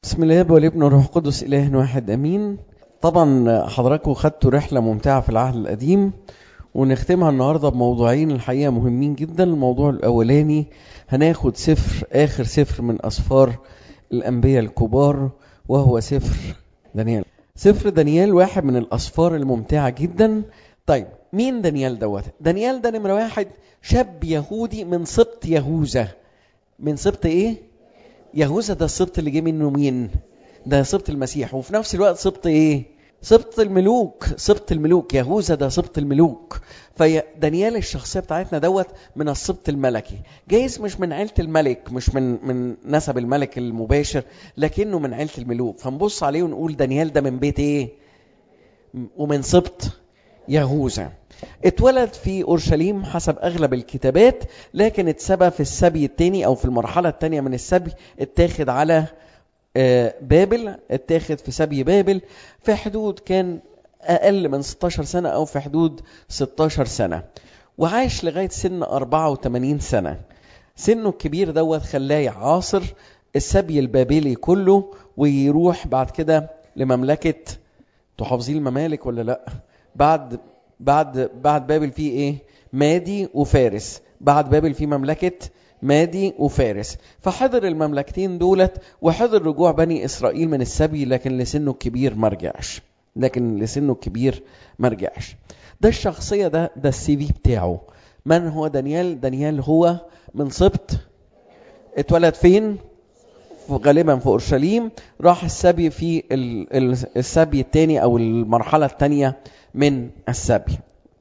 بسم الله والابن والروح القدس إله واحد أمين طبعا حضراتكم خدتوا رحلة ممتعة في العهد القديم ونختمها النهاردة بموضوعين الحقيقة مهمين جدا الموضوع الأولاني هناخد سفر آخر سفر من أسفار الأنبياء الكبار وهو سفر دانيال سفر دانيال واحد من الأسفار الممتعة جدا طيب مين دانيال دوت دانيال ده نمرة واحد شاب يهودي من سبط يهوذا من سبط ايه يهوذا ده السبط اللي جه منه مين ده سبط المسيح وفي نفس الوقت سبط ايه سبط الملوك سبط الملوك يهوذا ده سبط الملوك فدانيال الشخصيه بتاعتنا دوت من السبط الملكي جايز مش من عيله الملك مش من من نسب الملك المباشر لكنه من عيله الملوك فنبص عليه ونقول دانيال ده من بيت ايه ومن سبط يهوذا اتولد في اورشليم حسب اغلب الكتابات لكن اتسبى في السبي الثاني او في المرحله الثانيه من السبي اتاخد على بابل اتاخد في سبي بابل في حدود كان اقل من 16 سنه او في حدود 16 سنه وعاش لغايه سن 84 سنه سنه الكبير دوت خلاه يعاصر السبي البابلي كله ويروح بعد كده لمملكه تحافظين الممالك ولا لا بعد بعد بعد بابل في ايه مادي وفارس بعد بابل في مملكه مادي وفارس فحضر المملكتين دولت وحضر رجوع بني اسرائيل من السبي لكن لسنه الكبير ما رجعش لكن لسنه الكبير ما رجعش ده الشخصيه ده ده السي في بتاعه من هو دانيال دانيال هو من سبط اتولد فين غالبا في اورشليم راح السبي في السبي الثاني او المرحله الثانيه من السبي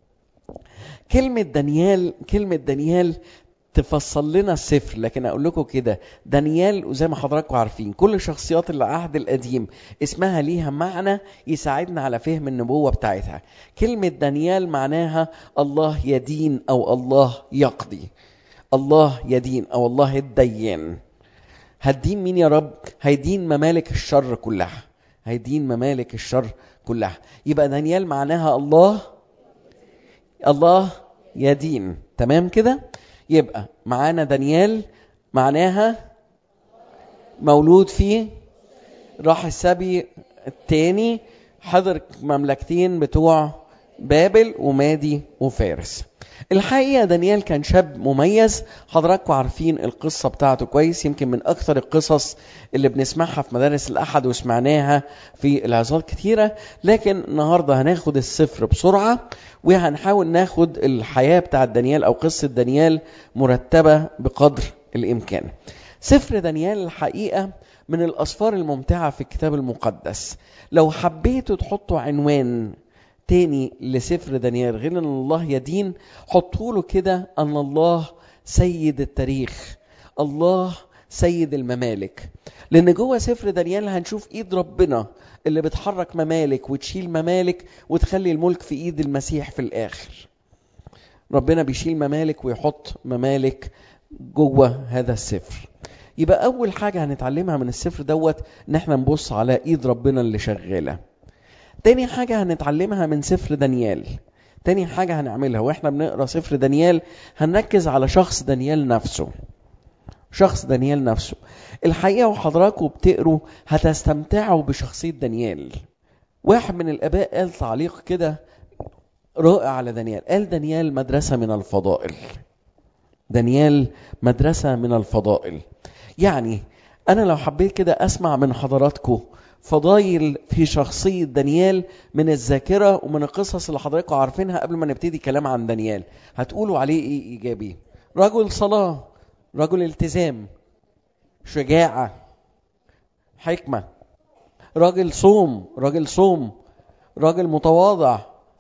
كلمة دانيال كلمة دانيال تفصل لنا السفر لكن اقول لكم كده دانيال وزي ما حضراتكم عارفين كل شخصيات العهد القديم اسمها ليها معنى يساعدنا على فهم النبوة بتاعتها كلمة دانيال معناها الله يدين او الله يقضي الله يدين او الله الديان هتدين مين يا رب هيدين ممالك الشر كلها هيدين ممالك الشر كلها يبقى دانيال معناها الله الله يدين تمام كده يبقى معانا دانيال معناها مولود فيه راح السبي التاني حضر مملكتين بتوع بابل ومادي وفارس الحقيقة دانيال كان شاب مميز حضراتكم عارفين القصة بتاعته كويس يمكن من أكثر القصص اللي بنسمعها في مدارس الأحد وسمعناها في العظات كتيرة لكن النهاردة هناخد السفر بسرعة وهنحاول ناخد الحياة بتاعت دانيال أو قصة دانيال مرتبة بقدر الإمكان سفر دانيال الحقيقة من الأسفار الممتعة في الكتاب المقدس لو حبيتوا تحطوا عنوان تاني لسفر دانيال غير ان الله يدين حطوا له كده ان الله سيد التاريخ الله سيد الممالك لان جوه سفر دانيال هنشوف ايد ربنا اللي بتحرك ممالك وتشيل ممالك وتخلي الملك في ايد المسيح في الاخر ربنا بيشيل ممالك ويحط ممالك جوه هذا السفر يبقى اول حاجه هنتعلمها من السفر دوت ان احنا نبص على ايد ربنا اللي شغاله تاني حاجة هنتعلمها من سفر دانيال تاني حاجة هنعملها واحنا بنقرا سفر دانيال هنركز على شخص دانيال نفسه شخص دانيال نفسه الحقيقة وحضراتكم بتقروا هتستمتعوا بشخصية دانيال واحد من الآباء قال تعليق كده رائع على دانيال قال دانيال مدرسة من الفضائل دانيال مدرسة من الفضائل يعني أنا لو حبيت كده أسمع من حضراتكم فضايل في شخصية دانيال من الذاكرة ومن القصص اللي حضراتكم عارفينها قبل ما نبتدي كلام عن دانيال هتقولوا عليه ايه ايجابي رجل صلاة رجل التزام شجاعة حكمة راجل صوم راجل صوم راجل متواضع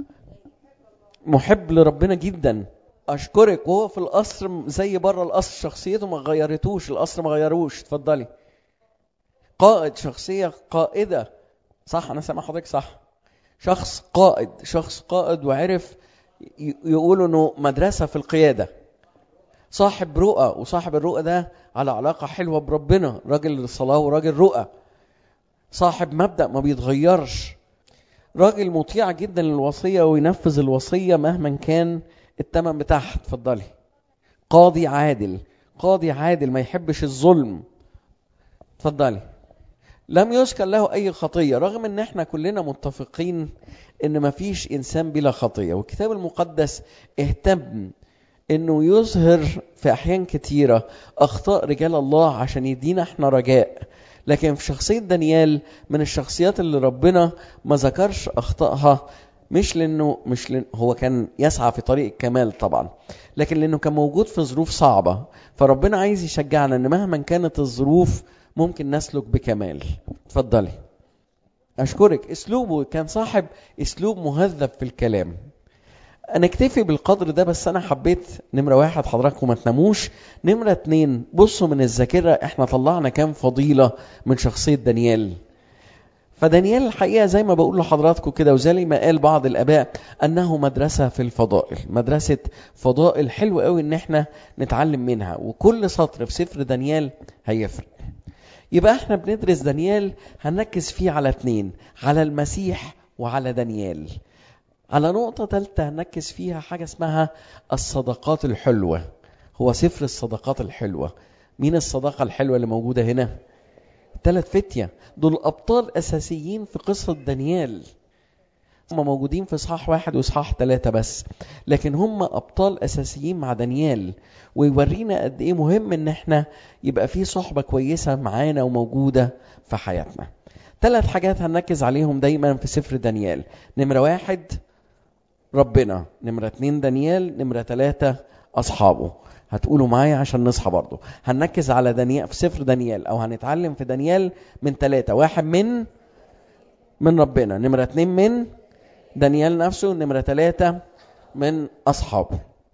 محب لربنا جدا اشكرك وهو في القصر زي بره القصر شخصيته ما غيرتوش القصر ما غيروش اتفضلي قائد شخصية قائدة صح أنا سامع حضرتك صح شخص قائد شخص قائد وعرف يقولوا إنه مدرسة في القيادة صاحب رؤى وصاحب الرؤى ده على علاقة حلوة بربنا راجل الصلاة وراجل رؤى صاحب مبدأ ما بيتغيرش راجل مطيع جدا للوصية وينفذ الوصية مهما كان التمن بتاعها اتفضلي قاضي عادل قاضي عادل ما يحبش الظلم اتفضلي لم يذكر له اي خطيه رغم ان احنا كلنا متفقين ان مفيش انسان بلا خطيه والكتاب المقدس اهتم انه يظهر في احيان كتيره اخطاء رجال الله عشان يدينا احنا رجاء لكن في شخصيه دانيال من الشخصيات اللي ربنا ما ذكرش اخطائها مش لانه مش لأن هو كان يسعى في طريق الكمال طبعا لكن لانه كان موجود في ظروف صعبه فربنا عايز يشجعنا ان مهما كانت الظروف ممكن نسلك بكمال اتفضلي اشكرك اسلوبه كان صاحب اسلوب مهذب في الكلام انا اكتفي بالقدر ده بس انا حبيت نمره واحد حضراتكم ما تناموش نمره اتنين بصوا من الذاكره احنا طلعنا كام فضيله من شخصيه دانيال فدانيال الحقيقه زي ما بقول لحضراتكم كده وزي ما قال بعض الاباء انه مدرسه في الفضائل مدرسه فضائل حلو قوي ان احنا نتعلم منها وكل سطر في سفر دانيال هيفرق يبقى احنا بندرس دانيال هنركز فيه على اتنين على المسيح وعلى دانيال على نقطة تالتة هنركز فيها حاجة اسمها الصداقات الحلوة هو سفر الصداقات الحلوة مين الصداقة الحلوة اللي موجودة هنا ثلاث فتية دول أبطال أساسيين في قصة دانيال هم موجودين في إصحاح واحد وإصحاح ثلاثة بس لكن هم أبطال أساسيين مع دانيال ويورينا قد إيه مهم إن إحنا يبقى في صحبة كويسة معانا وموجودة في حياتنا ثلاث حاجات هنركز عليهم دايما في سفر دانيال نمرة واحد ربنا نمرة اتنين دانيال نمرة ثلاثة أصحابه هتقولوا معايا عشان نصحى برضه هنركز على دانيال في سفر دانيال او هنتعلم في دانيال من ثلاثة واحد من من ربنا نمرة اتنين من دانيال نفسه نمرة ثلاثة من أصحابه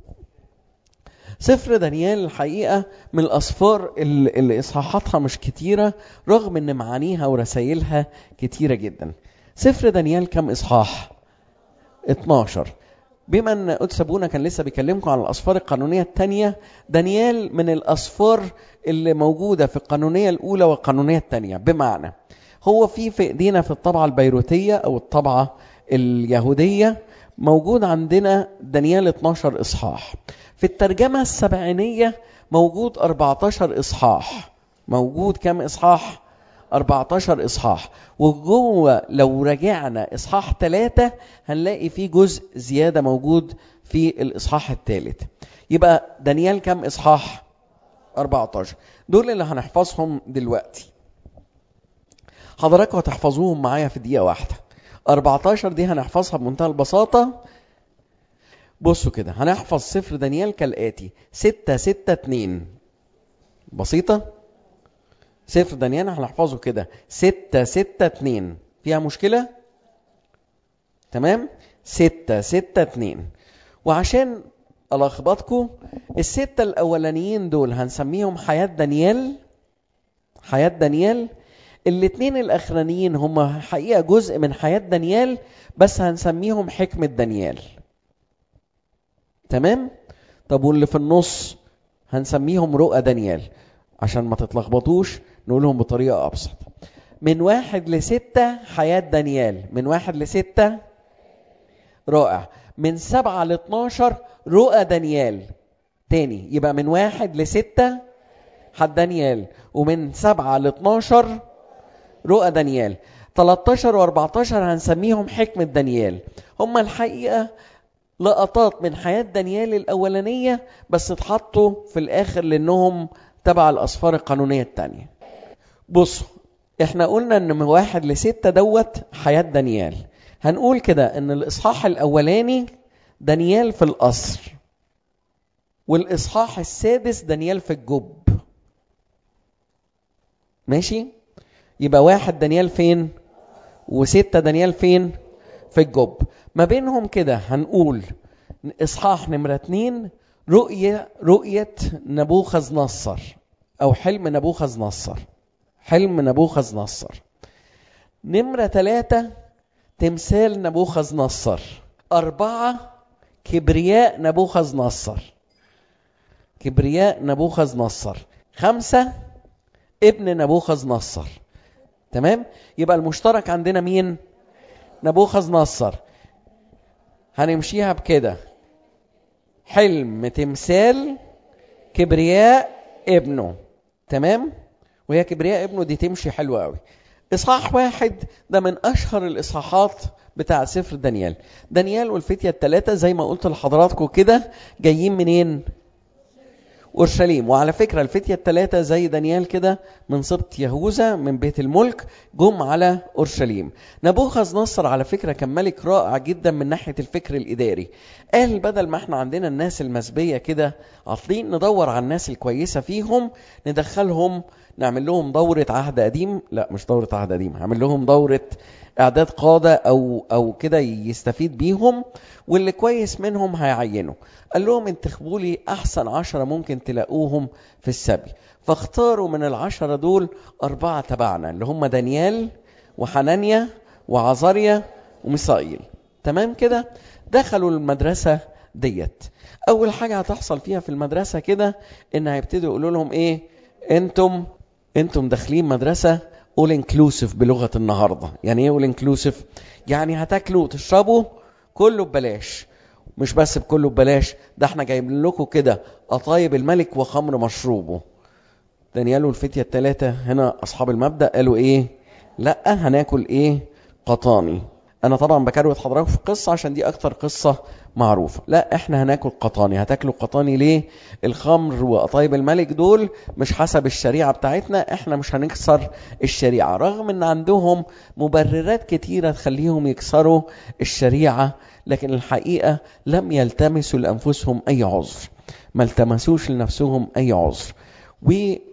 سفر دانيال الحقيقة من الأسفار اللي إصحاحاتها مش كتيرة رغم إن معانيها ورسائلها كتيرة جدا سفر دانيال كم إصحاح 12 بما ان قدس ابونا كان لسه بيكلمكم عن الاسفار القانونيه الثانيه دانيال من الاسفار اللي موجوده في القانونيه الاولى والقانونيه الثانيه بمعنى هو في في ايدينا في الطبعه البيروتيه او الطبعه اليهوديه موجود عندنا دانيال 12 اصحاح في الترجمه السبعينيه موجود 14 اصحاح موجود كم اصحاح 14 إصحاح وجوه لو رجعنا إصحاح ثلاثة هنلاقي فيه جزء زيادة موجود في الإصحاح الثالث يبقى دانيال كم إصحاح 14 دول اللي هنحفظهم دلوقتي حضراتكم هتحفظوهم معايا في دقيقة واحدة 14 دي هنحفظها بمنتهى البساطة بصوا كده هنحفظ سفر دانيال كالآتي 6 6 2 بسيطة سفر دانيال هنحفظه كده ستة ستة اتنين فيها مشكلة؟ تمام؟ ستة ستة اتنين وعشان ألخبطكم الستة الأولانيين دول هنسميهم حياة دانيال حياة دانيال الاتنين الأخرانيين هم حقيقة جزء من حياة دانيال بس هنسميهم حكمة دانيال تمام؟ طب واللي في النص هنسميهم رؤى دانيال عشان ما تتلخبطوش نقولهم بطريقة أبسط من واحد لستة حياة دانيال من واحد لستة رائع من سبعة لاتناشر رؤى دانيال تاني يبقى من واحد لستة حد دانيال ومن سبعة لاتناشر رؤى دانيال 13 و14 هنسميهم حكمة دانيال هم الحقيقة لقطات من حياة دانيال الأولانية بس اتحطوا في الآخر لأنهم تبع الأسفار القانونية التانية بصوا احنا قلنا ان من واحد لستة دوت حياة دانيال هنقول كده ان الإصحاح الأولاني دانيال في القصر والإصحاح السادس دانيال في الجب ماشي يبقى واحد دانيال فين وستة دانيال فين في الجب ما بينهم كده هنقول إصحاح نمرة اتنين رؤية رؤية نبوخذ نصر أو حلم نبوخذ نصر حلم نبوخذ نصر نمرة ثلاثة تمثال نبوخذ نصر أربعة كبرياء نبوخذ نصر كبرياء نبوخذ نصر خمسة ابن نبوخذ نصر تمام يبقى المشترك عندنا مين نبوخذ نصر هنمشيها بكده حلم تمثال كبرياء ابنه تمام وهي كبرياء ابنه دي تمشي حلوه قوي إصحاح واحد ده من أشهر الإصحاحات بتاع سفر دانيال دانيال والفتية الثلاثة زي ما قلت لحضراتكم كده جايين منين اورشليم وعلى فكره الفتيه الثلاثه زي دانيال كده من سبط يهوذا من بيت الملك جم على اورشليم نبوخذ نصر على فكره كان ملك رائع جدا من ناحيه الفكر الاداري قال بدل ما احنا عندنا الناس المسبيه كده عاطلين ندور على الناس الكويسه فيهم ندخلهم نعمل لهم دورة عهد قديم لا مش دورة عهد قديم هعمل لهم دورة اعداد قادة او او كده يستفيد بيهم واللي كويس منهم هيعينه قال لهم انتخبوا لي احسن عشرة ممكن تلاقوهم في السبي فاختاروا من العشرة دول اربعة تبعنا اللي هم دانيال وحنانيا وعزاريا وميسائيل تمام كده دخلوا المدرسة ديت اول حاجة هتحصل فيها في المدرسة كده ان هيبتدوا يقولوا لهم ايه انتم انتم داخلين مدرسة all inclusive بلغة النهاردة يعني ايه all inclusive يعني هتاكلوا وتشربوا كله ببلاش مش بس بكله ببلاش ده احنا جايبين لكم كده قطايب الملك وخمر مشروبه دانيال والفتية التلاتة هنا أصحاب المبدأ قالوا إيه؟ لأ هناكل إيه؟ قطاني. أنا طبعا بكروت حضراتكم في قصة عشان دي أكتر قصة معروفة. لا إحنا هناكل قطاني، هتاكلوا قطاني ليه؟ الخمر وقطايب الملك دول مش حسب الشريعة بتاعتنا، إحنا مش هنكسر الشريعة، رغم إن عندهم مبررات كتيرة تخليهم يكسروا الشريعة، لكن الحقيقة لم يلتمسوا لأنفسهم أي عذر. ما التمسوش لنفسهم أي عذر. و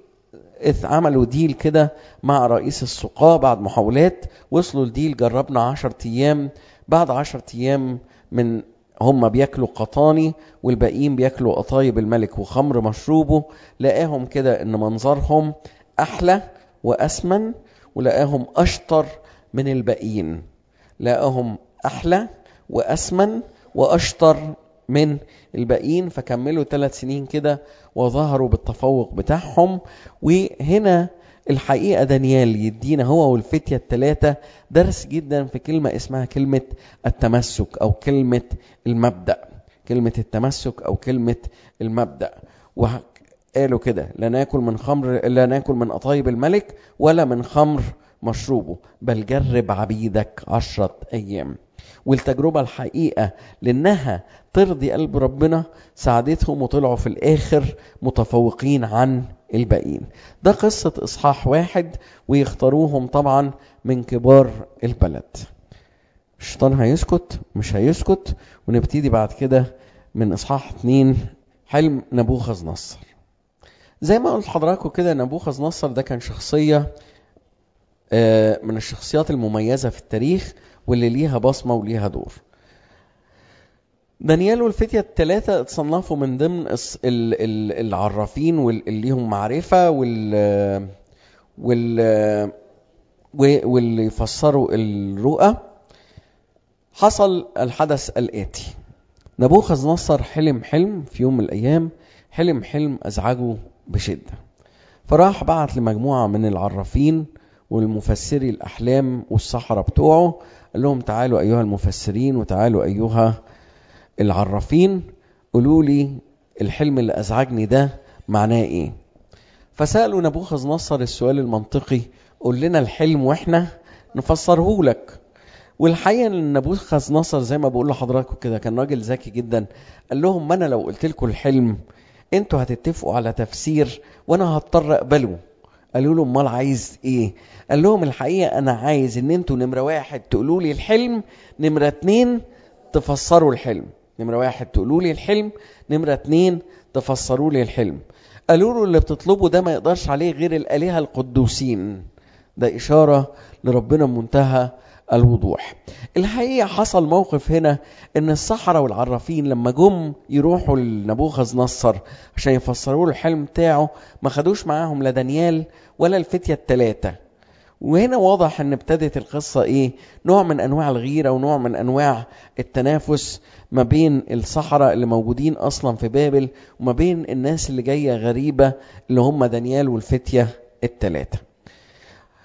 عملوا ديل كده مع رئيس السقاة بعد محاولات وصلوا الديل جربنا عشر أيام بعد عشر أيام من هم بياكلوا قطاني والباقيين بياكلوا قطايب الملك وخمر مشروبه لقاهم كده ان منظرهم احلى واسمن ولقاهم اشطر من الباقيين لقاهم احلى واسمن واشطر من الباقيين فكملوا ثلاث سنين كده وظهروا بالتفوق بتاعهم وهنا الحقيقة دانيال يدينا هو والفتية الثلاثة درس جدا في كلمة اسمها كلمة التمسك أو كلمة المبدأ كلمة التمسك أو كلمة المبدأ وقالوا كده لا ناكل من خمر لا ناكل من قطايب الملك ولا من خمر مشروبه بل جرب عبيدك عشرة أيام والتجربة الحقيقة لأنها ترضي قلب ربنا ساعدتهم وطلعوا في الآخر متفوقين عن الباقيين ده قصة إصحاح واحد ويختاروهم طبعا من كبار البلد الشيطان هيسكت مش هيسكت ونبتدي بعد كده من إصحاح اتنين حلم نبوخذ نصر زي ما قلت لحضراتكم كده نبوخذ نصر ده كان شخصية من الشخصيات المميزة في التاريخ واللي ليها بصمة وليها دور دانيال والفتية الثلاثة اتصنفوا من ضمن العرافين واللي ليهم معرفة وال وال واللي يفسروا الرؤى حصل الحدث الآتي نبوخذ نصر حلم حلم في يوم من الأيام حلم حلم أزعجه بشدة فراح بعت لمجموعة من العرافين والمفسري الأحلام والسحرة بتوعه قال لهم تعالوا أيها المفسرين وتعالوا أيها العرافين قولوا لي الحلم اللي أزعجني ده معناه إيه فسألوا نبوخذ نصر السؤال المنطقي قول لنا الحلم وإحنا نفسره لك والحقيقة ان نبوخذ نصر زي ما بقول لحضراتكم كده كان راجل ذكي جدا قال لهم ما انا لو قلت لكم الحلم انتوا هتتفقوا على تفسير وانا هضطر اقبله قالوا له امال عايز ايه قال لهم الحقيقه انا عايز ان انتوا نمره واحد تقولوا لي الحلم نمره اتنين تفسروا الحلم نمره واحد تقولوا لي الحلم نمره اتنين تفسروا لي الحلم قالوا له اللي بتطلبه ده ما يقدرش عليه غير الالهه القدوسين ده اشاره لربنا بمنتهى الوضوح الحقيقة حصل موقف هنا ان السحرة والعرافين لما جم يروحوا لنبوخذ نصر عشان يفسروا له الحلم بتاعه ما خدوش معاهم لا دانيال ولا الفتية التلاتة وهنا واضح ان ابتدت القصة ايه نوع من انواع الغيرة ونوع من انواع التنافس ما بين السحرة اللي موجودين اصلا في بابل وما بين الناس اللي جاية غريبة اللي هم دانيال والفتية التلاتة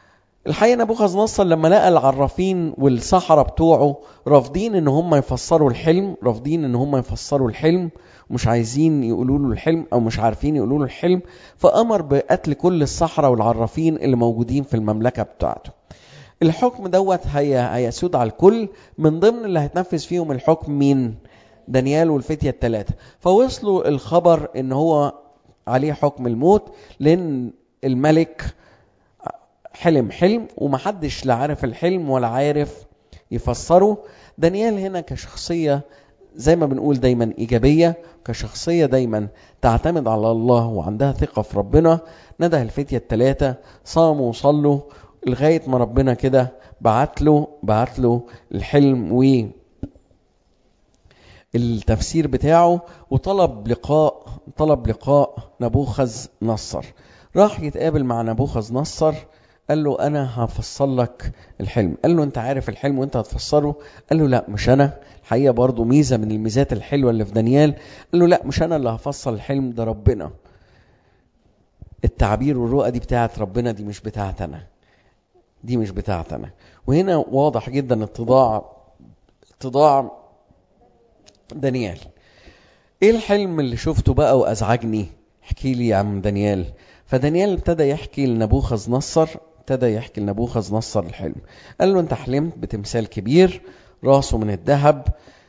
الحقيقة نبوخذ نصر لما لقى العرافين والسحرة بتوعه رافضين ان هم يفسروا الحلم رافضين ان هم يفسروا الحلم مش عايزين يقولوا له الحلم او مش عارفين يقولوا له الحلم فامر بقتل كل السحرة والعرافين اللي موجودين في المملكة بتاعته الحكم دوت هي هيسود على الكل من ضمن اللي هيتنفذ فيهم الحكم مين دانيال والفتية الثلاثة فوصلوا الخبر ان هو عليه حكم الموت لان الملك حلم حلم ومحدش لا عارف الحلم ولا عارف يفسره دانيال هنا كشخصية زي ما بنقول دايما إيجابية كشخصية دايما تعتمد على الله وعندها ثقة في ربنا نده الفتية الثلاثة صاموا وصلوا لغاية ما ربنا كده بعت له بعت له الحلم و التفسير بتاعه وطلب لقاء طلب لقاء نبوخذ نصر راح يتقابل مع نبوخذ نصر قال له انا هفسر لك الحلم قال له انت عارف الحلم وانت هتفسره قال له لا مش انا الحقيقه برضو ميزه من الميزات الحلوه اللي في دانيال قال له لا مش انا اللي هفسر الحلم ده ربنا التعبير والرؤى دي بتاعت ربنا دي مش بتاعت انا دي مش بتاعت انا وهنا واضح جدا اتضاع اتضاع دانيال ايه الحلم اللي شفته بقى وازعجني احكي لي يا عم دانيال فدانيال ابتدى يحكي لنبوخذ نصر ابتدى يحكي لنبوخذ نصر الحلم قال له انت حلمت بتمثال كبير راسه من الذهب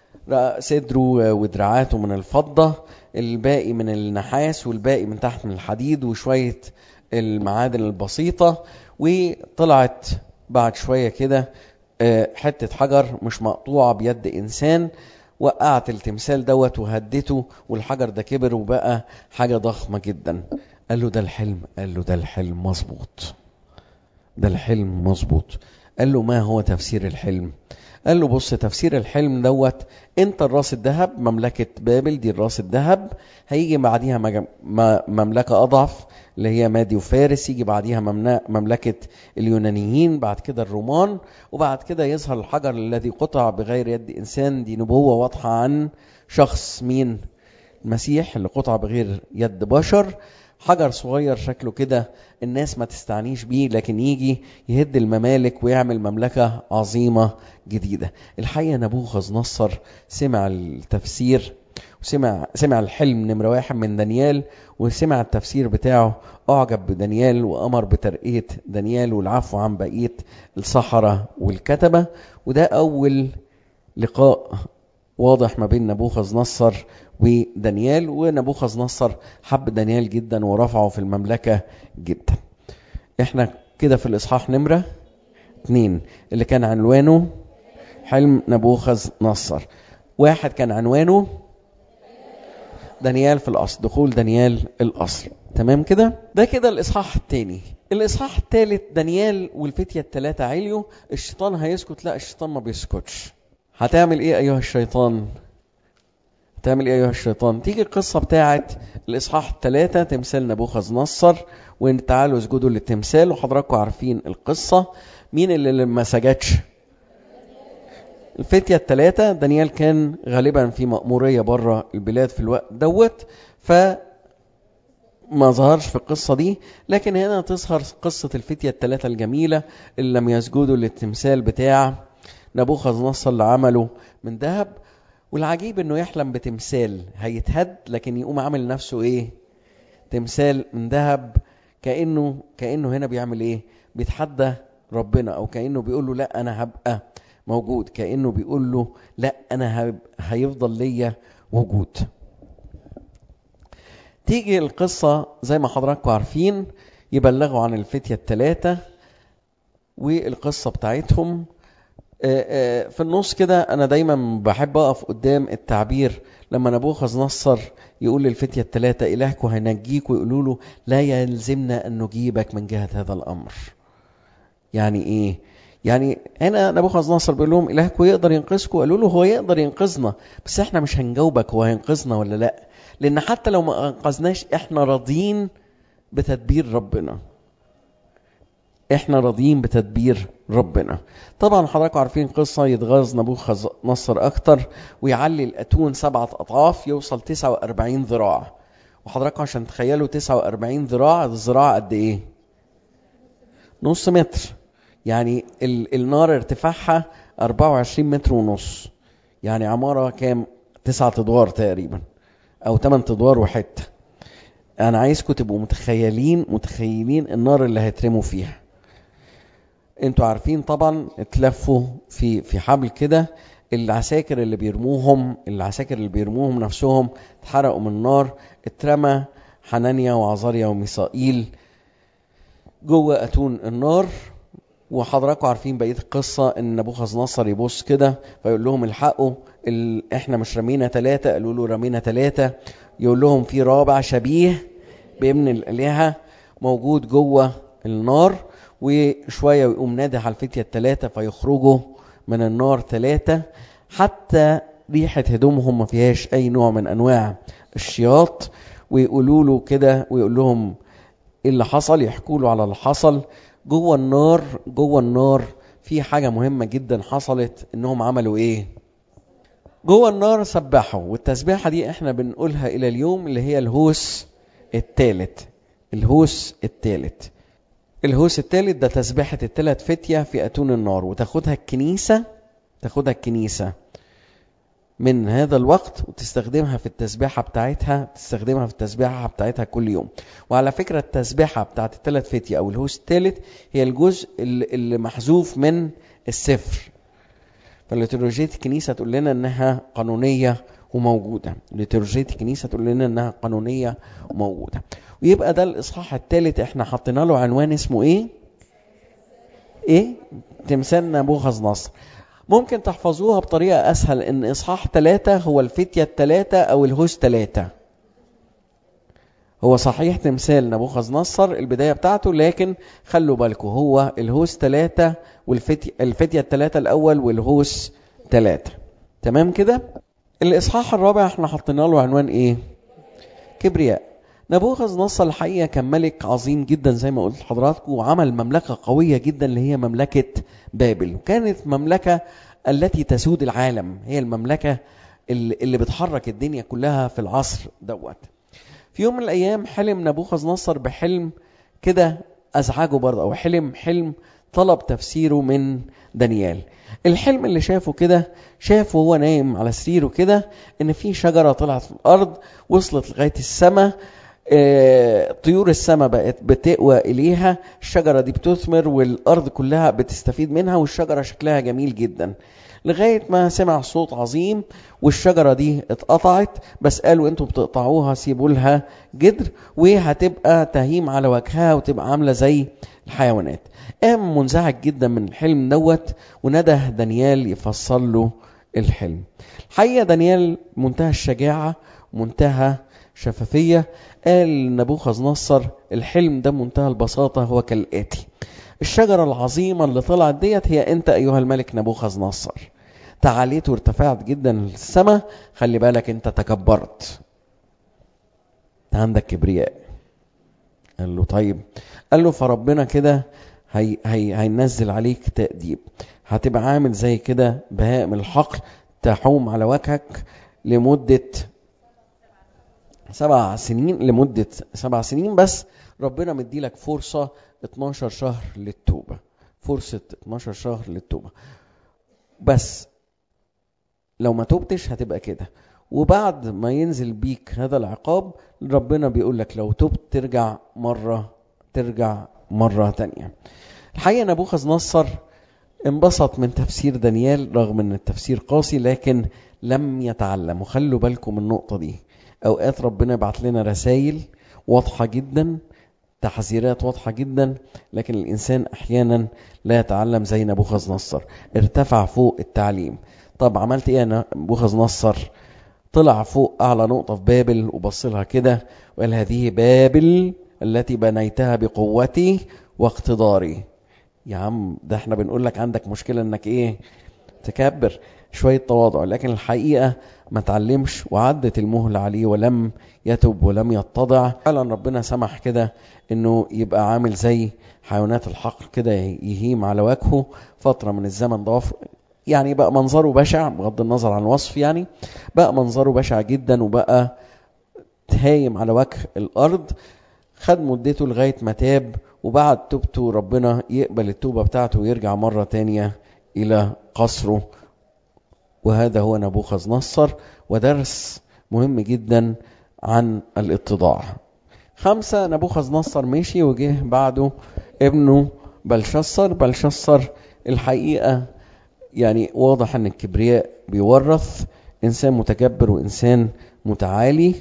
صدره ودراعاته من الفضة الباقي من النحاس والباقي من تحت من الحديد وشوية المعادن البسيطة وطلعت بعد شوية كده حتة حجر مش مقطوعة بيد إنسان وقعت التمثال دوت وهدته والحجر ده كبر وبقى حاجة ضخمة جدا قال له ده الحلم قال له ده الحلم مظبوط ده الحلم مظبوط قال له ما هو تفسير الحلم قال له بص تفسير الحلم دوت انت الراس الذهب مملكة بابل دي الراس الذهب هيجي بعديها مملكة أضعف اللي هي مادي وفارس يجي بعديها مملكة اليونانيين بعد كده الرومان وبعد كده يظهر الحجر الذي قطع بغير يد إنسان دي نبوة واضحة عن شخص مين المسيح اللي قطع بغير يد بشر حجر صغير شكله كده الناس ما تستعنيش بيه لكن يجي يهد الممالك ويعمل مملكة عظيمة جديدة الحقيقة نبوخذ نصر سمع التفسير وسمع سمع الحلم نمرة واحد من دانيال وسمع التفسير بتاعه أعجب بدانيال وأمر بترقية دانيال والعفو عن بقية السحرة والكتبة وده أول لقاء واضح ما بين نبوخذ نصر ودانيال ونبوخذ نصر حب دانيال جدا ورفعه في المملكة جدا احنا كده في الإصحاح نمرة اتنين اللي كان عنوانه حلم نبوخذ نصر واحد كان عنوانه دانيال في الأصل دخول دانيال الأصل تمام كده ده كده الإصحاح التاني الإصحاح التالت دانيال والفتية التلاتة عليوا الشيطان هيسكت لا الشيطان ما بيسكتش هتعمل ايه ايها الشيطان تعمل ايه ايها الشيطان تيجي القصة بتاعت الاصحاح الثلاثة تمثال نبوخذ نصر وان تعالوا اسجدوا للتمثال وحضراتكم عارفين القصة مين اللي ما سجدش الفتية الثلاثة دانيال كان غالبا في مأمورية بره البلاد في الوقت دوت ف ما ظهرش في القصة دي لكن هنا تظهر قصة الفتية الثلاثة الجميلة اللي لم يسجدوا للتمثال بتاع نبوخذ نصر اللي عمله من ذهب والعجيب انه يحلم بتمثال هيتهد لكن يقوم عامل نفسه ايه تمثال من ذهب كانه كانه هنا بيعمل ايه بيتحدى ربنا او كانه بيقول له لا انا هبقى موجود كانه بيقول له لا انا هب... هيفضل ليا وجود تيجي القصة زي ما حضراتكم عارفين يبلغوا عن الفتية الثلاثة والقصة بتاعتهم في النص كده انا دايما بحب اقف قدام التعبير لما نبوخذ نصر يقول للفتية الثلاثة إلهكم هينجيك ويقولوا له لا يلزمنا أن نجيبك من جهة هذا الأمر يعني إيه يعني هنا نبوخذ نصر بيقول لهم إلهكم يقدر ينقذكم قالوا له هو يقدر ينقذنا بس احنا مش هنجاوبك هو هينقذنا ولا لا لأن حتى لو ما أنقذناش احنا راضيين بتدبير ربنا احنا راضيين بتدبير ربنا طبعا حضراتكم عارفين قصة يتغاظ نبوخذ نصر اكتر ويعلي الاتون سبعة اضعاف يوصل 49 ذراع وحضراتكم عشان تخيلوا 49 ذراع الذراع قد ايه نص متر يعني ال النار ارتفاعها 24 متر ونص يعني عمارة كام تسعة ادوار تقريبا او 8 ادوار وحته انا عايزكم تبقوا متخيلين متخيلين النار اللي هيترموا فيها انتوا عارفين طبعا اتلفوا في في حبل كده العساكر اللي بيرموهم العساكر اللي بيرموهم نفسهم اتحرقوا من النار اترمى حنانيا وعزاريا وميسائيل جوه اتون النار وحضراتكم عارفين بقيه القصه ان نبوخذ نصر يبص كده فيقول لهم الحقوا ال... احنا مش رمينا ثلاثه قالوا له رمينا ثلاثه يقول لهم في رابع شبيه بابن الالهه موجود جوه النار وشويه ويقوم نادح على الفتيه الثلاثه فيخرجوا من النار ثلاثه حتى ريحه هدومهم ما فيهاش اي نوع من انواع الشياط ويقولوا له كده ويقول لهم ايه اللي حصل يحكوا له على اللي حصل جوه النار جوه النار في حاجة مهمة جدا حصلت انهم عملوا ايه جوه النار سبحوا والتسبيحة دي احنا بنقولها الى اليوم اللي هي الهوس الثالث الهوس الثالث الهوس الثالث ده تسبيحة الثلاث فتية في اتون النار وتاخدها الكنيسة تاخدها الكنيسة من هذا الوقت وتستخدمها في التسبيحة بتاعتها تستخدمها في التسبيحة بتاعتها كل يوم وعلى فكرة التسبيحة بتاعت الثلاث فتية أو الهوس الثالث هي الجزء اللي محذوف من السفر فالليتورجية الكنيسة تقول لنا إنها قانونية وموجودة ليتورجية الكنيسة تقول لنا إنها قانونية وموجودة ويبقى ده الإصحاح الثالث إحنا حطينا له عنوان اسمه إيه؟ إيه؟ تمثال نبوخذ نصر ممكن تحفظوها بطريقة أسهل إن إصحاح ثلاثة هو الفتية الثلاثة أو الهوس ثلاثة هو صحيح تمثال نبوخذ نصر البداية بتاعته لكن خلوا بالكم هو الهوس ثلاثة والفتية الفتية الثلاثة الأول والهوس ثلاثة تمام كده؟ الإصحاح الرابع احنا حطينا له عنوان إيه؟ كبرياء نبوخذ نصر الحقيقة كان ملك عظيم جدا زي ما قلت لحضراتكم وعمل مملكة قوية جدا اللي هي مملكة بابل وكانت مملكة التي تسود العالم هي المملكة اللي بتحرك الدنيا كلها في العصر دوت في يوم من الأيام حلم نبوخذ نصر بحلم كده أزعجه برضه أو حلم حلم طلب تفسيره من دانيال الحلم اللي شافه كده شافه وهو نايم على سريره كده ان في شجره طلعت في الارض وصلت لغايه السماء طيور السماء بقت بتقوى إليها الشجرة دي بتثمر والأرض كلها بتستفيد منها والشجرة شكلها جميل جدا لغاية ما سمع صوت عظيم والشجرة دي اتقطعت بس قالوا انتوا بتقطعوها سيبوا لها جدر وهتبقى تهيم على وجهها وتبقى عاملة زي الحيوانات قام منزعج جدا من الحلم دوت ونده دانيال يفسر له الحلم الحقيقة دانيال منتهى الشجاعة منتهى شفافية قال نبوخذ نصر الحلم ده منتهى البساطة هو كالآتي الشجرة العظيمة اللي طلعت ديت هي أنت أيها الملك نبوخذ نصر تعاليت وارتفعت جدا للسماء خلي بالك أنت تكبرت عندك كبرياء قال له طيب قال له فربنا كده هي هي هينزل عليك تأديب هتبقى عامل زي كده بهائم الحقل تحوم على وجهك لمدة سبع سنين لمدة سبع سنين بس ربنا مديلك فرصة 12 شهر للتوبة فرصة 12 شهر للتوبة بس لو ما توبتش هتبقى كده وبعد ما ينزل بيك هذا العقاب ربنا بيقول لك لو تبت ترجع مرة ترجع مرة تانية الحقيقة نبوخذ نصر انبسط من تفسير دانيال رغم ان التفسير قاسي لكن لم يتعلم وخلوا بالكم من النقطة دي اوقات ربنا يبعت لنا رسائل واضحه جدا تحذيرات واضحه جدا لكن الانسان احيانا لا يتعلم زي نبوخذ نصر ارتفع فوق التعليم طب عملت ايه يا نبوخذ نصر طلع فوق اعلى نقطه في بابل وبص لها كده وقال هذه بابل التي بنيتها بقوتي واقتداري يا عم ده احنا بنقول لك عندك مشكله انك ايه تكبر شوية تواضع لكن الحقيقة ما تعلمش وعدت المهلة عليه ولم يتب ولم يتضع فعلا ربنا سمح كده انه يبقى عامل زي حيوانات الحقل كده يهيم على وجهه فترة من الزمن ضعف يعني بقى منظره بشع بغض النظر عن الوصف يعني بقى منظره بشع جدا وبقى هايم على وجه الارض خد مدته لغاية ما تاب وبعد توبته ربنا يقبل التوبة بتاعته ويرجع مرة تانية إلى قصره وهذا هو نبوخذ نصر ودرس مهم جدا عن الاتضاع خمسة نبوخذ نصر مشي وجه بعده ابنه بلشصر بلشصر الحقيقة يعني واضح ان الكبرياء بيورث انسان متكبر وانسان متعالي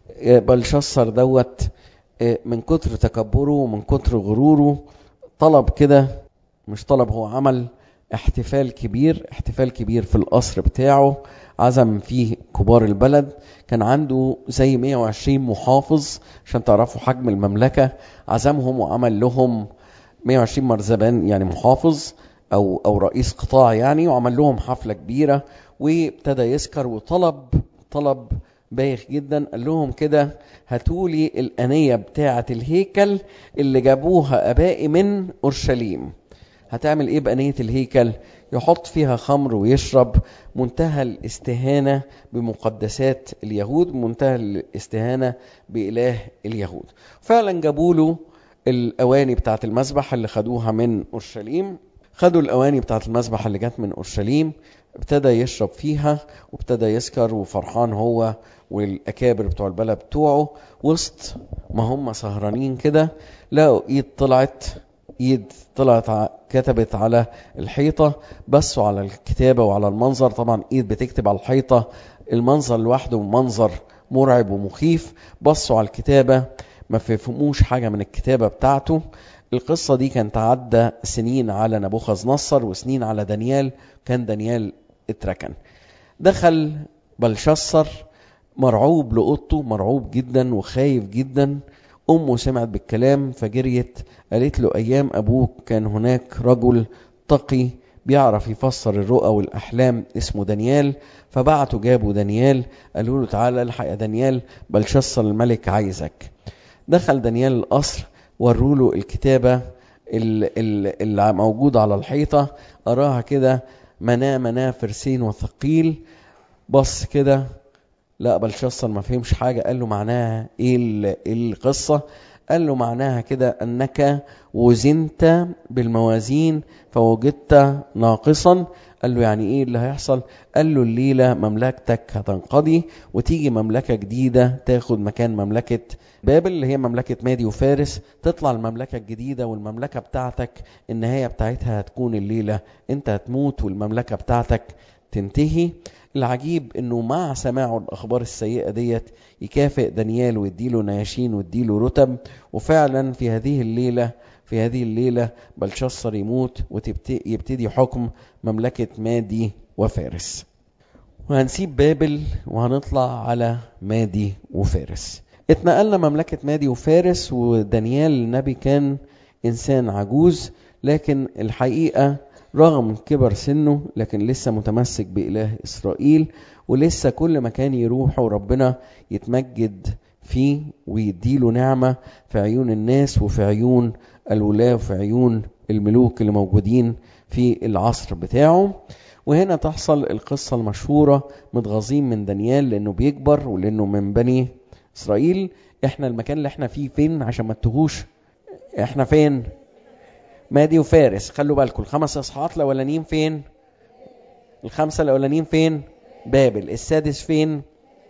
بلشصر دوت من كتر تكبره ومن كتر غروره طلب كده مش طلب هو عمل احتفال كبير احتفال كبير في القصر بتاعه عزم فيه كبار البلد كان عنده زي 120 محافظ عشان تعرفوا حجم المملكة عزمهم وعمل لهم 120 مرزبان يعني محافظ او او رئيس قطاع يعني وعمل لهم حفلة كبيرة وابتدى يسكر وطلب طلب بايخ جدا قال لهم كده هاتولي الأنية بتاعة الهيكل اللي جابوها أبائي من أورشليم هتعمل ايه بأنية الهيكل يحط فيها خمر ويشرب منتهى الاستهانة بمقدسات اليهود منتهى الاستهانة بإله اليهود فعلا جابوا له الأواني بتاعة المذبح اللي خدوها من أورشليم خدوا الأواني بتاعة المذبح اللي جت من أورشليم ابتدى يشرب فيها وابتدى يسكر وفرحان هو والأكابر بتوع البلد بتوعه وسط ما هم سهرانين كده لقوا ايد طلعت ايد طلعت كتبت على الحيطة بصوا على الكتابة وعلى المنظر طبعا ايد بتكتب على الحيطة المنظر لوحده منظر مرعب ومخيف بصوا على الكتابة ما فهموش حاجة من الكتابة بتاعته القصة دي كانت عدى سنين على نبوخذ نصر وسنين على دانيال كان دانيال اتركن دخل بلشصر مرعوب لأوضته مرعوب جدا وخايف جدا أمه سمعت بالكلام فجريت قالت له أيام أبوك كان هناك رجل تقي بيعرف يفسر الرؤى والأحلام اسمه دانيال فبعتوا جابوا دانيال قالوا له تعالى الحق يا دانيال بلشصر الملك عايزك دخل دانيال القصر وروا له الكتابة اللي موجودة على الحيطة أراها كده مناه مناه فرسين وثقيل بص كده لا بلشصر ما فهمش حاجة قال له معناها ايه القصة قال له معناها كده انك وزنت بالموازين فوجدت ناقصا قال له يعني ايه اللي هيحصل قال له الليلة مملكتك هتنقضي وتيجي مملكة جديدة تاخد مكان مملكة بابل اللي هي مملكة مادي وفارس تطلع المملكة الجديدة والمملكة بتاعتك النهاية بتاعتها هتكون الليلة انت هتموت والمملكة بتاعتك تنتهي العجيب انه مع سماعه الاخبار السيئه ديت يكافئ دانيال ويديله نياشين ويديله رتب وفعلا في هذه الليله في هذه الليله بلشصر يموت ويبتدي حكم مملكه مادي وفارس وهنسيب بابل وهنطلع على مادي وفارس اتنقلنا مملكه مادي وفارس ودانيال النبي كان انسان عجوز لكن الحقيقه رغم كبر سنه لكن لسه متمسك بإله إسرائيل ولسه كل مكان يروح وربنا يتمجد فيه ويديله نعمة في عيون الناس وفي عيون الولاة وفي عيون الملوك اللي موجودين في العصر بتاعه وهنا تحصل القصة المشهورة متغاظين من دانيال لأنه بيكبر ولأنه من بني إسرائيل احنا المكان اللي احنا فيه فين عشان ما تتهوش احنا فين مادي وفارس خلوا بالكم الخمس اصحاحات الاولانيين فين الخمسه الاولانيين فين بابل السادس فين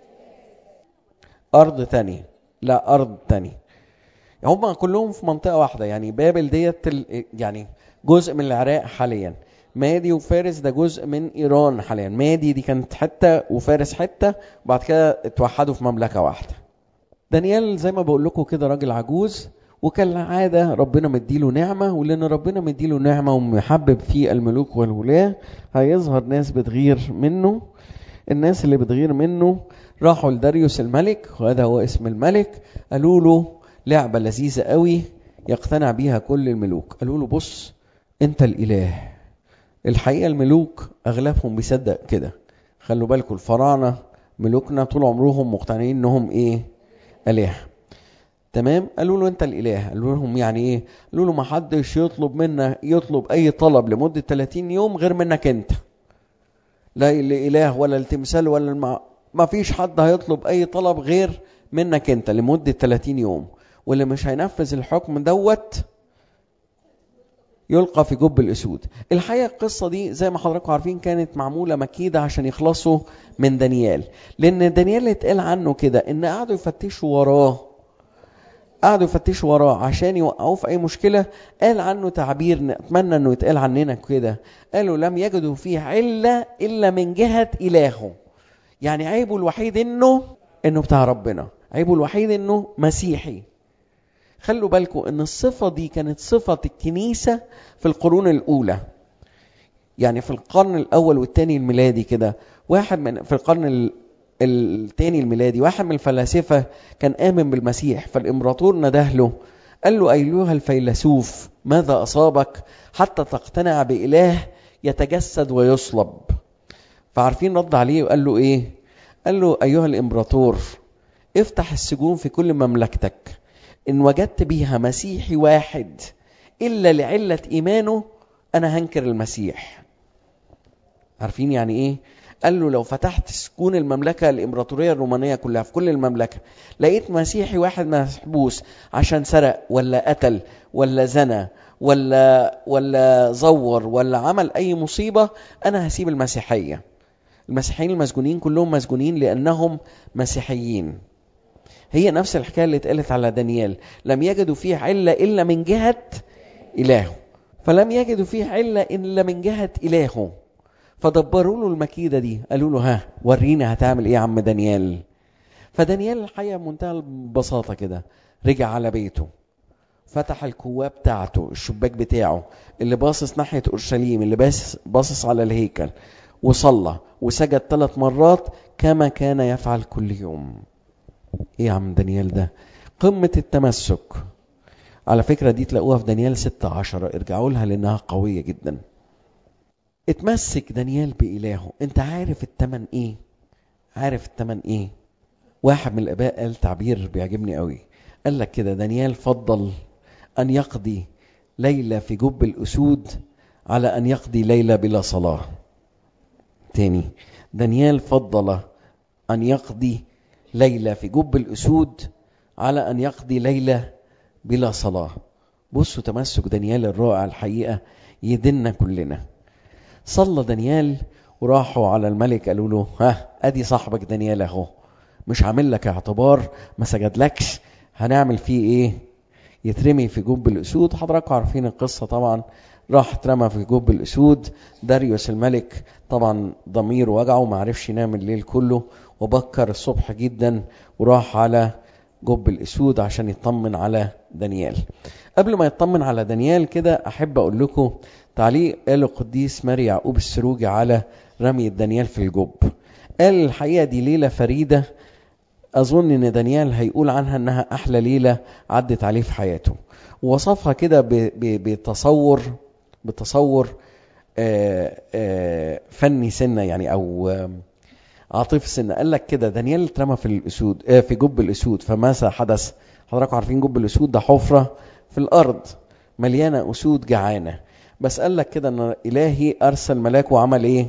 ارض تانية لا ارض تانية هم كلهم في منطقه واحده يعني بابل ديت يعني جزء من العراق حاليا مادي وفارس ده جزء من ايران حاليا مادي دي كانت حته وفارس حته وبعد كده اتوحدوا في مملكه واحده دانيال زي ما بقول لكم كده راجل عجوز وكالعادة ربنا مديله نعمة ولأن ربنا مديله نعمة ومحبب فيه الملوك والولاة هيظهر ناس بتغير منه الناس اللي بتغير منه راحوا لداريوس الملك وهذا هو اسم الملك قالوا له لعبة لذيذة قوي يقتنع بيها كل الملوك قالوا له بص انت الإله الحقيقة الملوك أغلبهم بيصدق كده خلوا بالكم الفراعنة ملوكنا طول عمرهم مقتنعين انهم ايه آلهة تمام قالوا له انت الاله قالوا لهم يعني ايه قالوا له ما حدش يطلب منا يطلب اي طلب لمده 30 يوم غير منك انت لا الاله ولا التمثال ولا المع... ما فيش حد هيطلب اي طلب غير منك انت لمده 30 يوم واللي مش هينفذ الحكم دوت يلقى في جب الاسود الحقيقه القصه دي زي ما حضراتكم عارفين كانت معموله مكيده عشان يخلصوا من دانيال لان دانيال اتقال عنه كده ان قعدوا يفتشوا وراه قعدوا يفتشوا وراه عشان يوقعوه في اي مشكله قال عنه تعبير نتمنى انه يتقال عننا كده قالوا لم يجدوا فيه عله الا من جهه الهه يعني عيبه الوحيد انه انه بتاع ربنا عيبه الوحيد انه مسيحي خلوا بالكم ان الصفه دي كانت صفه الكنيسه في القرون الاولى يعني في القرن الاول والثاني الميلادي كده واحد من في القرن الثاني الميلادي واحد من الفلاسفه كان امن بالمسيح فالامبراطور نده له قال له ايها الفيلسوف ماذا اصابك حتى تقتنع باله يتجسد ويصلب فعارفين رد عليه وقال له ايه قال له ايها الامبراطور افتح السجون في كل مملكتك ان وجدت بيها مسيحي واحد الا لعله ايمانه انا هنكر المسيح عارفين يعني ايه قال له لو فتحت سكون المملكة الإمبراطورية الرومانية كلها في كل المملكة لقيت مسيحي واحد محبوس عشان سرق ولا قتل ولا زنى ولا ولا زور ولا عمل أي مصيبة أنا هسيب المسيحية المسيحيين المسجونين كلهم مسجونين لأنهم مسيحيين هي نفس الحكاية اللي اتقالت على دانيال لم يجدوا فيه علة إلا من جهة إلهه فلم يجدوا فيه علة إلا من جهة إلهه فدبروا له المكيدة دي قالوا له ها ورينا هتعمل ايه يا عم دانيال فدانيال الحقيقة بمنتهى البساطة كده رجع على بيته فتح الكواب بتاعته الشباك بتاعه اللي باصص ناحية أورشليم اللي باصص باصص على الهيكل وصلى وسجد ثلاث مرات كما كان يفعل كل يوم ايه يا عم دانيال ده قمة التمسك على فكرة دي تلاقوها في دانيال 16 ارجعوا لها لانها قوية جدا اتمسك دانيال بإلهه انت عارف التمن ايه عارف التمن ايه واحد من الاباء قال تعبير بيعجبني قوي قال لك كده دانيال فضل ان يقضي ليلة في جب الاسود على ان يقضي ليلة بلا صلاة تاني دانيال فضل ان يقضي ليلة في جب الاسود على ان يقضي ليلة بلا صلاة بصوا تمسك دانيال الرائع الحقيقة يدنا كلنا صلى دانيال وراحوا على الملك قالوا له ها ادي صاحبك دانيال اهو مش عامل لك اعتبار ما سجدلكش هنعمل فيه ايه يترمي في جب الاسود حضراتكم عارفين القصه طبعا راح اترمى في جب الاسود داريوس الملك طبعا ضميره وجعه ما عرفش ينام الليل كله وبكر الصبح جدا وراح على جب الاسود عشان يطمن على دانيال قبل ما يطمن على دانيال كده احب اقول لكم تعليق قاله القديس ماري يعقوب السروجي على رمي دانيال في الجب قال الحقيقه دي ليله فريده اظن ان دانيال هيقول عنها انها احلى ليله عدت عليه في حياته ووصفها كده بتصور بتصور آآ آآ فني سنه يعني او عاطفي سنه قال لك كده دانيال اترمى في الاسود في جب الاسود فماذا حدث حضراتكم عارفين جب الاسود ده حفره في الارض مليانه اسود جعانه بس قال لك كده ان الهي ارسل ملاك وعمل ايه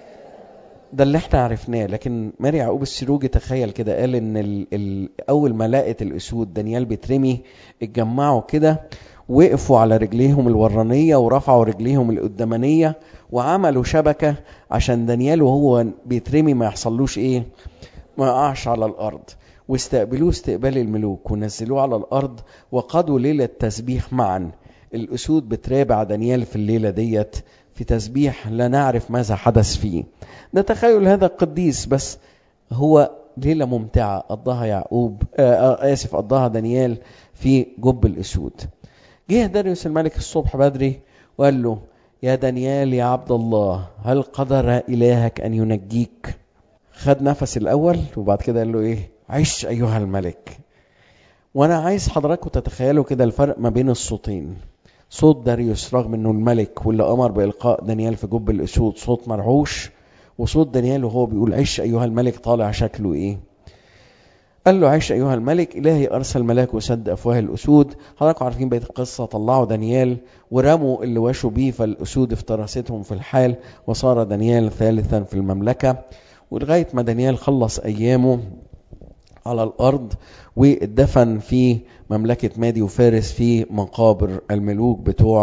ده اللي احنا عرفناه لكن ماري يعقوب السروجي تخيل كده قال ان ال ال اول ما لقت الاسود دانيال بيترمي اتجمعوا كده وقفوا على رجليهم الورانيه ورفعوا رجليهم القدامانيه وعملوا شبكه عشان دانيال وهو بيترمي ما يحصلوش ايه ما يقعش على الارض واستقبلوه استقبال الملوك ونزلوه على الارض وقضوا ليله تسبيح معا الاسود بترابع دانيال في الليله ديت في تسبيح لا نعرف ماذا حدث فيه ده تخيل هذا القديس بس هو ليله ممتعه قضاها يعقوب آه اسف قضاها دانيال في جب الاسود جه داريوس الملك الصبح بدري وقال له يا دانيال يا عبد الله هل قدر الهك ان ينجيك خد نفس الاول وبعد كده قال له ايه عش ايها الملك وانا عايز حضراتكم تتخيلوا كده الفرق ما بين الصوتين صوت داريوس رغم انه الملك واللي امر بالقاء دانيال في جب الاسود صوت مرعوش وصوت دانيال وهو بيقول عش ايها الملك طالع شكله ايه قال له عش ايها الملك الهي ارسل ملاك وسد افواه الاسود حضراتكم عارفين بقيه القصه طلعوا دانيال ورموا اللي وشوا بيه فالاسود افترستهم في الحال وصار دانيال ثالثا في المملكه ولغايه ما دانيال خلص ايامه على الارض واتدفن في مملكه مادي وفارس في مقابر الملوك بتوع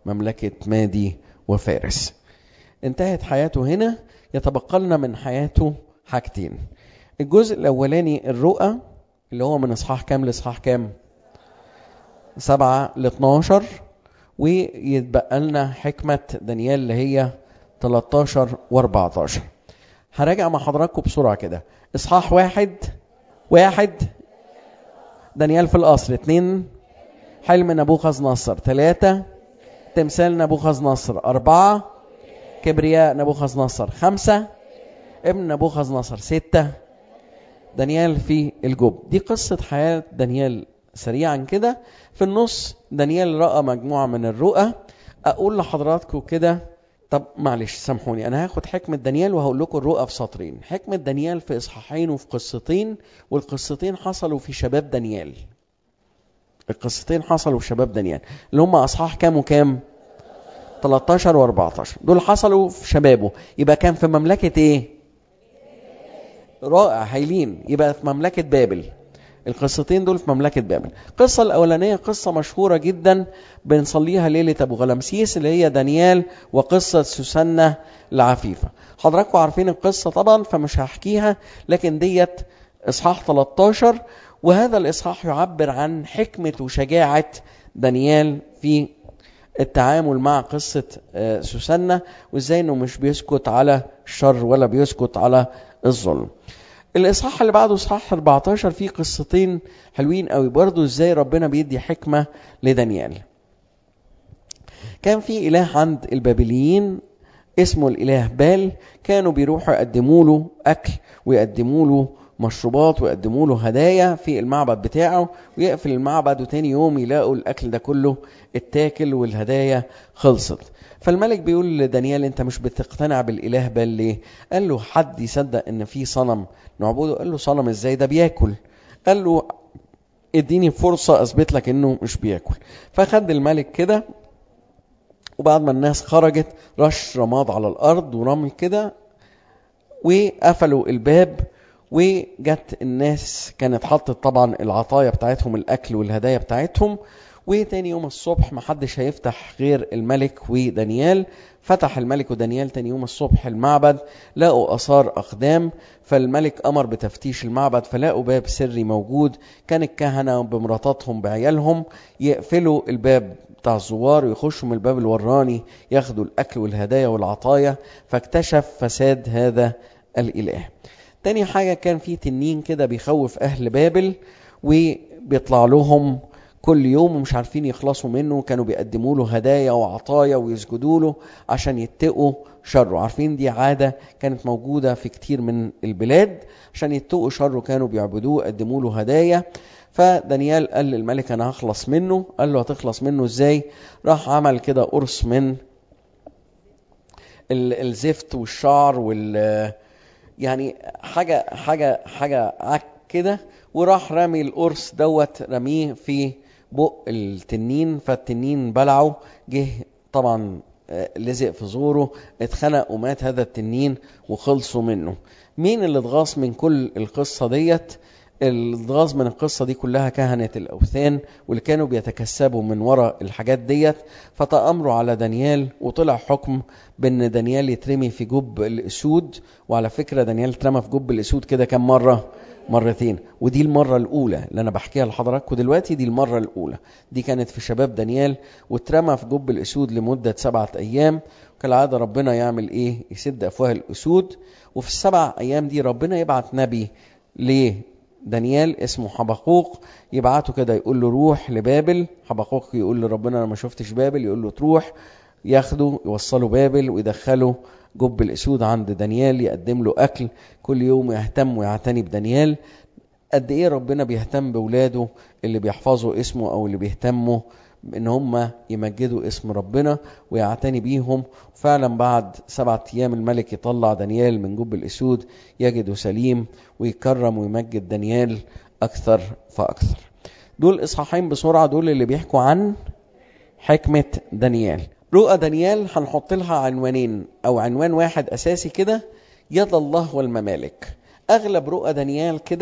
مملكة مادي وفارس انتهت حياته هنا يتبقى لنا من حياته حاجتين الجزء الأولاني الرؤى اللي هو من إصحاح كام لإصحاح كام سبعة ل 12 ويتبقى لنا حكمة دانيال اللي هي 13 و 14 هراجع مع حضراتكم بسرعة كده إصحاح واحد واحد دانيال في القصر اتنين حلم نبوخذ نصر ثلاثة تمثال نبوخذ نصر أربعة كبرياء نبوخذ نصر خمسة ابن نبوخذ نصر ستة دانيال في الجب دي قصة حياة دانيال سريعا كده في النص دانيال رأى مجموعة من الرؤى أقول لحضراتكم كده طب معلش سامحوني أنا هاخد حكمة دانيال وهقول لكم الرؤى في سطرين حكمة دانيال في إصحاحين وفي قصتين والقصتين حصلوا في شباب دانيال القصتين حصلوا في شباب دانيال اللي هم أصحاح كام وكام 13 و14 دول حصلوا في شبابه يبقى كان في مملكة ايه رائع هايلين يبقى في مملكة بابل القصتين دول في مملكة بابل القصة الأولانية قصة مشهورة جدا بنصليها ليلة أبو غلمسيس اللي هي دانيال وقصة سوسنة العفيفة حضراتكم عارفين القصة طبعا فمش هحكيها لكن ديت إصحاح 13 وهذا الإصحاح يعبر عن حكمة وشجاعة دانيال في التعامل مع قصة سوسنة وازاي انه مش بيسكت على الشر ولا بيسكت على الظلم الاصحاح اللي بعده اصحاح 14 فيه قصتين حلوين قوي برضه ازاي ربنا بيدي حكمة لدانيال كان في اله عند البابليين اسمه الاله بال كانوا بيروحوا يقدموا له اكل ويقدموا له مشروبات ويقدموا له هدايا في المعبد بتاعه ويقفل المعبد وتاني يوم يلاقوا الاكل ده كله اتاكل والهدايا خلصت فالملك بيقول لدانيال انت مش بتقتنع بالاله بل ليه قال له حد يصدق ان في صنم نعبده قال له صنم ازاي ده بياكل قال له اديني فرصة اثبت لك انه مش بياكل فخد الملك كده وبعد ما الناس خرجت رش رماد على الارض ورمل كده وقفلوا الباب وجت الناس كانت حطت طبعا العطايا بتاعتهم الاكل والهدايا بتاعتهم وتاني يوم الصبح محدش هيفتح غير الملك ودانيال فتح الملك ودانيال تاني يوم الصبح المعبد لقوا اثار اقدام فالملك امر بتفتيش المعبد فلاقوا باب سري موجود كان الكهنه بمراتاتهم بعيالهم يقفلوا الباب بتاع الزوار ويخشوا من الباب الوراني ياخدوا الاكل والهدايا والعطايا فاكتشف فساد هذا الاله تاني حاجة كان في تنين كده بيخوف أهل بابل وبيطلع لهم كل يوم ومش عارفين يخلصوا منه كانوا بيقدموا له هدايا وعطايا ويسجدوا له عشان يتقوا شره عارفين دي عادة كانت موجودة في كتير من البلاد عشان يتقوا شره كانوا بيعبدوه يقدموا له هدايا فدانيال قال للملك انا هخلص منه قال له هتخلص منه ازاي راح عمل كده قرص من الزفت والشعر وال يعني حاجة حاجة حاجة عك كده وراح رامي القرص دوت رميه في بق التنين فالتنين بلعه جه طبعا لزق في زوره اتخنق ومات هذا التنين وخلصوا منه مين اللي اتغاص من كل القصة ديت اللي اتغاظ من القصة دي كلها كهنة الأوثان واللي كانوا بيتكسبوا من وراء الحاجات ديت فتأمروا على دانيال وطلع حكم بأن دانيال يترمي في جب الأسود وعلى فكرة دانيال اترمى في جب الأسود كده كم مرة؟ مرتين ودي المرة الأولى اللي أنا بحكيها لحضراتكم دلوقتي دي المرة الأولى دي كانت في شباب دانيال واترمى في جب الأسود لمدة سبعة أيام كالعادة ربنا يعمل إيه؟ يسد أفواه الأسود وفي السبع أيام دي ربنا يبعت نبي ليه دانيال اسمه حبقوق يبعته كده يقول له روح لبابل حبقوق يقول لربنا انا ما شفتش بابل يقول له تروح ياخده يوصله بابل ويدخله جب الاسود عند دانيال يقدم له اكل كل يوم يهتم ويعتني بدانيال قد ايه ربنا بيهتم باولاده اللي بيحفظوا اسمه او اللي بيهتموا ان هم يمجدوا اسم ربنا ويعتني بيهم فعلا بعد سبعة ايام الملك يطلع دانيال من جب الاسود يجده سليم ويكرم ويمجد دانيال اكثر فاكثر دول اصحاحين بسرعه دول اللي بيحكوا عن حكمه دانيال رؤى دانيال هنحط لها عنوانين او عنوان واحد اساسي كده يد الله والممالك اغلب رؤى دانيال كده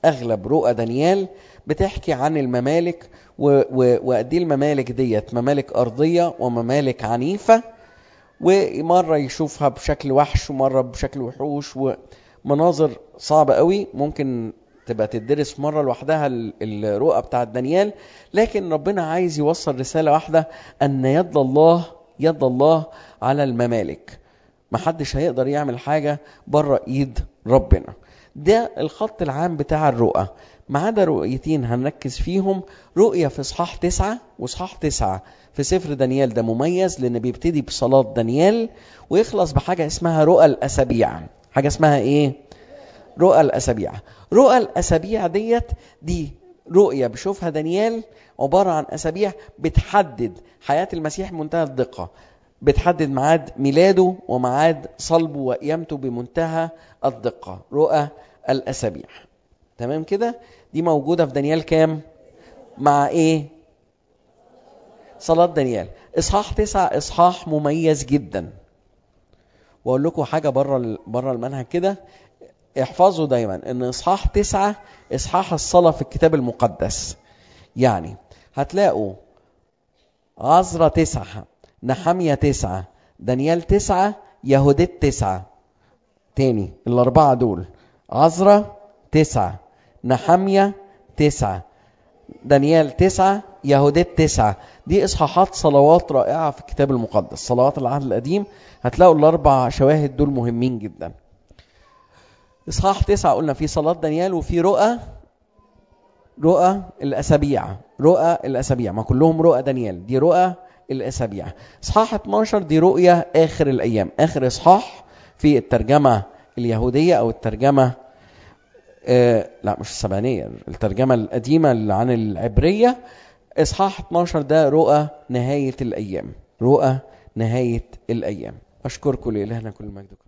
اغلب رؤى دانيال بتحكي عن الممالك وقد ايه الممالك ديت ممالك ارضيه وممالك عنيفه ومره يشوفها بشكل وحش ومره بشكل وحوش ومناظر صعبه قوي ممكن تبقى تدرس مره لوحدها الرؤى بتاعت دانيال لكن ربنا عايز يوصل رساله واحده ان يد الله يد الله على الممالك محدش هيقدر يعمل حاجه بره ايد ربنا ده الخط العام بتاع الرؤى ما عدا رؤيتين هنركز فيهم رؤية في إصحاح تسعة وإصحاح تسعة في سفر دانيال ده مميز لأن بيبتدي بصلاة دانيال ويخلص بحاجة اسمها رؤى الأسابيع حاجة اسمها إيه؟ رؤى الأسابيع رؤى الأسابيع ديت دي رؤية بيشوفها دانيال عبارة عن أسابيع بتحدد حياة المسيح بمنتهى الدقة بتحدد ميعاد ميلاده وميعاد صلبه وقيامته بمنتهى الدقة رؤى الأسابيع تمام كده دي موجودة في دانيال كام مع ايه صلاة دانيال اصحاح تسعة اصحاح مميز جدا واقول لكم حاجة بره بره المنهج كده احفظوا دايما ان اصحاح تسعة اصحاح الصلاة في الكتاب المقدس يعني هتلاقوا عزرة تسعة نحمية تسعة دانيال تسعة يهوديت تسعة تاني الأربعة دول عزرة تسعة نحمية تسعة دانيال تسعة يهوديت تسعة دي إصحاحات صلوات رائعة في الكتاب المقدس صلوات العهد القديم هتلاقوا الأربع شواهد دول مهمين جدا إصحاح تسعة قلنا في صلاة دانيال وفي رؤى رؤى الأسابيع رؤى الأسابيع ما كلهم رؤى دانيال دي رؤى الأسابيع إصحاح 12 دي رؤية آخر الأيام آخر إصحاح في الترجمة اليهودية أو الترجمة آه لا مش السبعينية الترجمة القديمة اللي عن العبرية إصحاح 12 ده رؤى نهاية الأيام رؤى نهاية الأيام أشكركم لإلهنا كل مجد